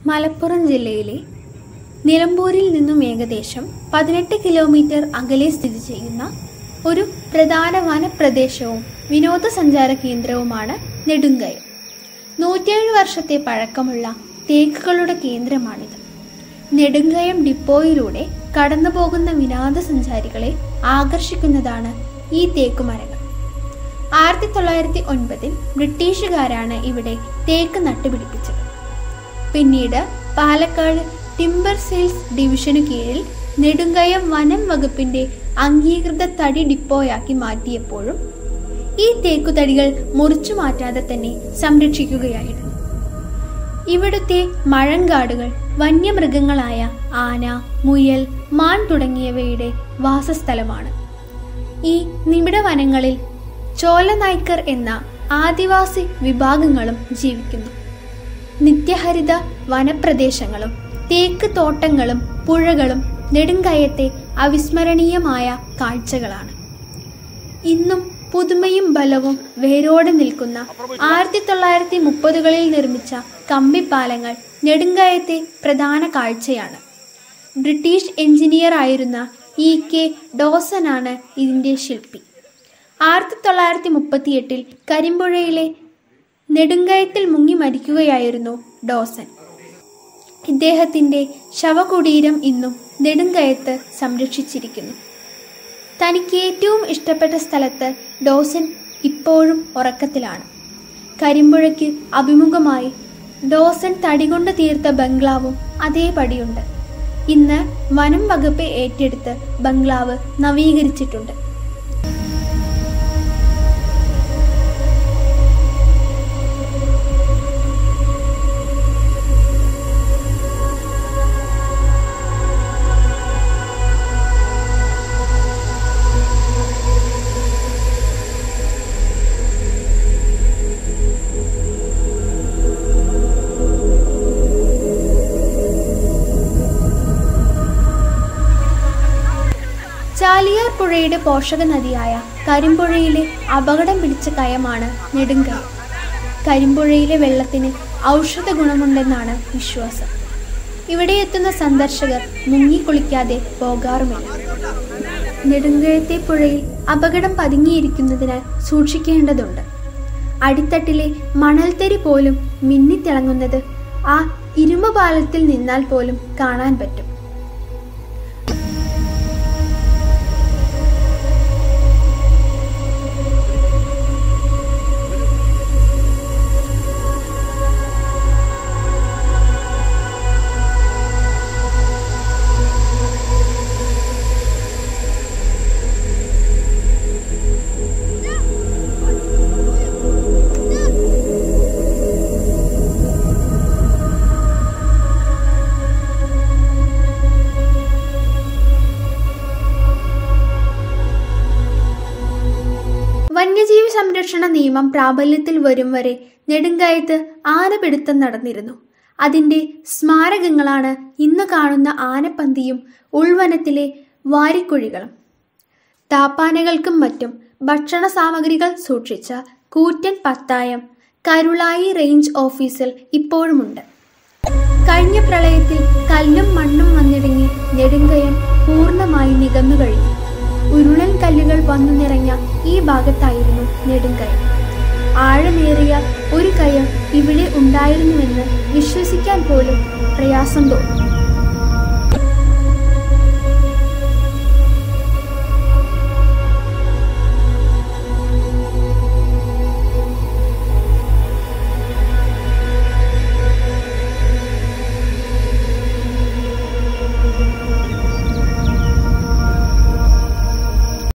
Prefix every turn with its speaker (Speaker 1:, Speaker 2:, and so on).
Speaker 1: മലപ്പുറം ജില്ലയിലെ നിലമ്പൂരിൽ നിന്നും ഏകദേശം പതിനെട്ട് കിലോമീറ്റർ അകലെ സ്ഥിതി ചെയ്യുന്ന ഒരു പ്രധാന വനപ്രദേശവും വിനോദസഞ്ചാര കേന്ദ്രവുമാണ് നെടുങ്കയം നൂറ്റിയേഴ് വർഷത്തെ പഴക്കമുള്ള തേക്കുകളുടെ കേന്ദ്രമാണിത് നെടുങ്കയം ഡിപ്പോയിലൂടെ കടന്നുപോകുന്ന വിനോദസഞ്ചാരികളെ ആകർഷിക്കുന്നതാണ് ഈ തേക്കുമരങ്ങൾ ആയിരത്തി തൊള്ളായിരത്തി ഒൻപതിൽ ബ്രിട്ടീഷുകാരാണ് ഇവിടെ തേക്ക് നട്ടുപിടിപ്പിച്ചത് പിന്നീട് പാലക്കാട് ടിംബർ സെയിൽസ് ഡിവിഷനു കീഴിൽ നെടുങ്കയം വനം വകുപ്പിന്റെ അംഗീകൃത തടി ഡിപ്പോയാക്കി മാറ്റിയപ്പോഴും ഈ തേക്കുതടികൾ മുറിച്ചു മാറ്റാതെ തന്നെ സംരക്ഷിക്കുകയായിരുന്നു ഇവിടുത്തെ മഴങ്കാടുകൾ വന്യമൃഗങ്ങളായ ആന മുയൽ മാൻ തുടങ്ങിയവയുടെ വാസസ്ഥലമാണ് ഈ നിബിഡ വനങ്ങളിൽ ചോലനായ്ക്കർ എന്ന ആദിവാസി വിഭാഗങ്ങളും ജീവിക്കുന്നു നിത്യഹരിത വനപ്രദേശങ്ങളും തേക്ക് തോട്ടങ്ങളും പുഴകളും നെടുങ്കയത്തെ അവിസ്മരണീയമായ കാഴ്ചകളാണ് ഇന്നും പുതുമയും ബലവും വേരോടെ നിൽക്കുന്ന ആയിരത്തി തൊള്ളായിരത്തി മുപ്പതുകളിൽ നിർമ്മിച്ച കമ്പിപ്പാലങ്ങൾ നെടുങ്കയത്തെ പ്രധാന കാഴ്ചയാണ് ബ്രിട്ടീഷ് എഞ്ചിനീയർ ആയിരുന്ന ഇ കെ ഡോസനാണ് ഇതിൻ്റെ ശില്പി ആയിരത്തി തൊള്ളായിരത്തി മുപ്പത്തിയെട്ടിൽ കരിമ്പുഴയിലെ നെടുങ്കയത്തിൽ മുങ്ങി മരിക്കുകയായിരുന്നു ഡോസൻ ഇദ്ദേഹത്തിൻ്റെ ശവകുടീരം ഇന്നും നെടുങ്കയത്ത് സംരക്ഷിച്ചിരിക്കുന്നു തനിക്ക് ഏറ്റവും ഇഷ്ടപ്പെട്ട സ്ഥലത്ത് ഡോസൻ ഇപ്പോഴും ഉറക്കത്തിലാണ് കരിമ്പുഴയ്ക്ക് അഭിമുഖമായി ഡോസൻ തടികൊണ്ട് തീർത്ത ബംഗ്ലാവും അതേപടിയുണ്ട് ഇന്ന് വനം വകുപ്പ് ഏറ്റെടുത്ത് ബംഗ്ലാവ് നവീകരിച്ചിട്ടുണ്ട് ചാലിയാർ പുഴയുടെ പോഷക നദിയായ കരിമ്പുഴയിലെ അപകടം പിടിച്ച കയമാണ് നെടുങ്കയം കരിമ്പുഴയിലെ വെള്ളത്തിന് ഔഷധ ഗുണമുണ്ടെന്നാണ് വിശ്വാസം ഇവിടെ എത്തുന്ന സന്ദർശകർ മുങ്ങിക്കുളിക്കാതെ പോകാറുമില്ല നെടുങ്കയത്തെ പുഴയിൽ അപകടം പതുങ്ങിയിരിക്കുന്നതിനാൽ സൂക്ഷിക്കേണ്ടതുണ്ട് അടിത്തട്ടിലെ മണൽത്തരി പോലും മിന്നിത്തിളങ്ങുന്നത് ആ ഇരുമ്പ് പാലത്തിൽ നിന്നാൽ പോലും കാണാൻ പറ്റും വന്യജീവി സംരക്ഷണ നിയമം പ്രാബല്യത്തിൽ വരും വരെ നെടുങ്കയത്ത് ആനപിടുത്തം നടന്നിരുന്നു അതിന്റെ സ്മാരകങ്ങളാണ് ഇന്ന് കാണുന്ന ആനപ്പന്തിയും ഉൾവനത്തിലെ വാരിക്കുഴികളും താപ്പാനകൾക്കും മറ്റും ഭക്ഷണ സാമഗ്രികൾ സൂക്ഷിച്ച കൂറ്റൻ പത്തായം കരുളായി റേഞ്ച് ഓഫീസിൽ ഇപ്പോഴുമുണ്ട് കഴിഞ്ഞ പ്രളയത്തിൽ കല്ലും മണ്ണും വന്നിടങ്ങി നെടുങ്കയം പൂർണ്ണമായി നികന്നു കഴിഞ്ഞു ഉരുളൻ കല്ലുകൾ വന്നു നിറഞ്ഞ ഈ ഭാഗത്തായിരുന്നു നെടുങ്കയം ആഴമേറിയ ഒരു കയം ഇവിടെ ഉണ്ടായിരുന്നുവെന്ന് വിശ്വസിക്കാൻ പോലും പ്രയാസം തോന്നും